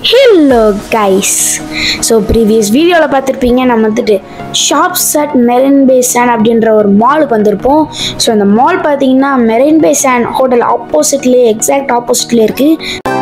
hello guys so previous வீடியோவில் பார்த்துருப்பீங்க நம்ம வந்துட்டு shops at Marina Bay Sands அப்படின்ற ஒரு மாலுக்கு வந்திருப்போம் ஸோ அந்த மால் பார்த்தீங்கன்னா மெரின் பே சாண்ட் ஹோட்டல் ஆப்போசிட்லேயே எக்ஸாக்ட் ஆப்போசிட்லேயே இருக்குது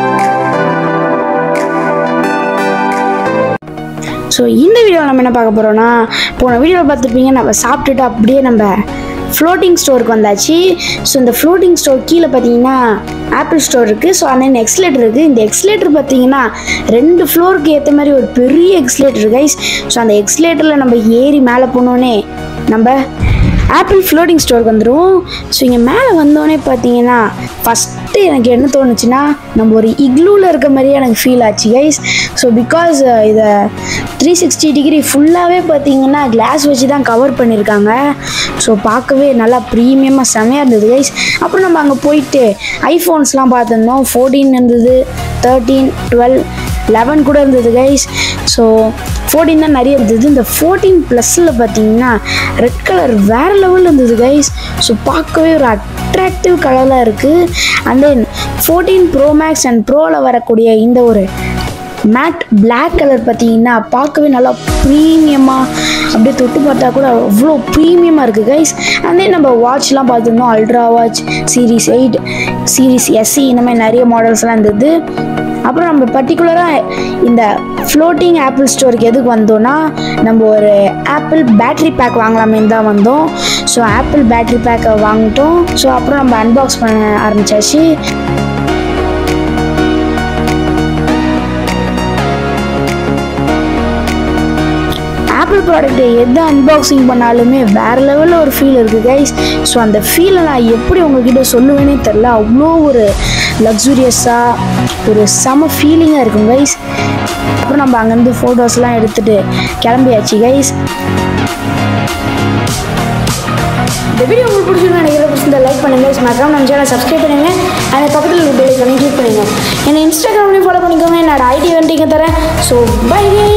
ஸோ இந்த வீடியோவில் நம்ம என்ன பார்க்க போகிறோம்னா போன வீடியோவில் பார்த்துருப்பீங்க நம்ம சாப்பிட்டுட்டு அப்படியே நம்ம ஃப்ளோட்டிங் ஸ்டோருக்கு வந்தாச்சு ஸோ இந்த ஃப்ளோட்டிங் ஸ்டோர் கீழே பார்த்தீங்கன்னா ஆப்பிள் ஸ்டோர் இருக்குது ஸோ அந்த எக்ஸ்லேட்டர் இருக்குது இந்த எக்ஸ்லேட்டர் பார்த்தீங்கன்னா ரெண்டு ஃப்ளோருக்கு ஏற்ற மாதிரி ஒரு பெரிய எக்ஸ்லேட்டர் கைஸ் ஸோ அந்த எக்ஸ்லேட்டரில் நம்ம ஏறி மேலே போனோடனே நம்ம ஆப்பிள் ஃப்ளோட்டிங் ஸ்டோருக்கு வந்துடும் ஸோ இங்கே மேலே வந்தோடனே பார்த்தீங்கன்னா ஃபஸ்ட்டு எனக்கு என்ன தோணுச்சுன்னா நம்ம ஒரு இக்லூவில் இருக்க மாதிரியே எனக்கு ஃபீல் ஆச்சு கைஸ் ஸோ பிகாஸ் இதை த்ரீ சிக்ஸ்டி டிகிரி ஃபுல்லாகவே பார்த்தீங்கன்னா கிளாஸ் வச்சு தான் கவர் பண்ணியிருக்காங்க ஸோ பார்க்கவே நல்லா ப்ரீமியமாக செமையாக இருந்தது கைஸ் அப்புறம் நம்ம அங்கே போயிட்டு ஐஃபோன்ஸ்லாம் பார்த்துருந்தோம் ஃபோர்டீன் இருந்தது தேர்ட்டீன் டுவெல் லெவன் கூட இருந்தது கைஸ் ஸோ ஃபோர்டீன் தான் நிறைய இருந்தது இந்த ஃபோர்டீன் ப்ளஸில் பார்த்தீங்கன்னா ரெட் கலர் வேறு லெவலில் இருந்தது கைஸ் ஸோ பார்க்கவே ஒரு அட்ராக்டிவ் கலரில் இருக்குது and then fourteen pro max and ப்ரோவில் வரக்கூடிய இந்த ஒரு மேட் Black கலர் பார்த்தீங்கன்னா பார்க்கவே நல்லா ப்ரீமியமாக அப்படியே தொட்டு பார்த்தா கூட அவ்வளோ ப்ரீமியமாக இருக்குது கைஸ் அண்ட் தென் நம்ம வாட்ச்லாம் பார்த்துருந்தோம் ultra watch series eight series SE இந்த மாதிரி நிறைய மாடல்ஸ்லாம் இருந்தது அப்புறம் நம்ம பர்டிகுலராக இந்த ஃப்ளோட்டிங் ஆப்பிள் ஸ்டோருக்கு எதுக்கு வந்தோம்னா நம்ம ஒரு ஆப்பிள் பேட்ரி பேக் வாங்கலாமேன்னு தான் வந்தோம் ஸோ ஆப்பிள் பேட்ரி பேக்கை வாங்கிட்டோம் ஸோ அப்புறம் நம்ம அன்பாக்ஸ் பண்ண ஆரம்பிச்சாச்சு ஆப்பிள் ப்ராடக்ட்டை எது அன்பாக்சிங் பண்ணாலுமே வேறு லெவலில் ஒரு ஃபீல் இருக்குது கைஸ் ஸோ அந்த ஃபீலை நான் எப்படி உங்ககிட்ட சொல்லுவேனே தெரில அவ்வளோ ஒரு லக்ஸூரியஸாக ஒரு செம ஃபீலிங்காக இருக்கும் கைஸ் அப்புறம் நம்ம அங்கேருந்து ஃபோட்டோஸ்லாம் எடுத்துகிட்டு கிளம்பியாச்சு கைஸ் இந்த வீடியோ உங்களுக்கு பிடிச்சிருந்தா நினைக்கிறத பிடிச்சிருந்தா லைக் பண்ணுங்கள் மறக்காம நம்ம சேனல் சப்ஸ்கிரைப் பண்ணுங்கள் அந்த பக்கத்தில் பெல் ஐக்கானை கிளிக் பண்ணுங்கள் என்னை இன்ஸ்டாகிராம்லேயும் ஃபாலோ பண்ணிக்கோங்க என்னோட ஐடி வந்துட்டு தரேன் ஸோ பை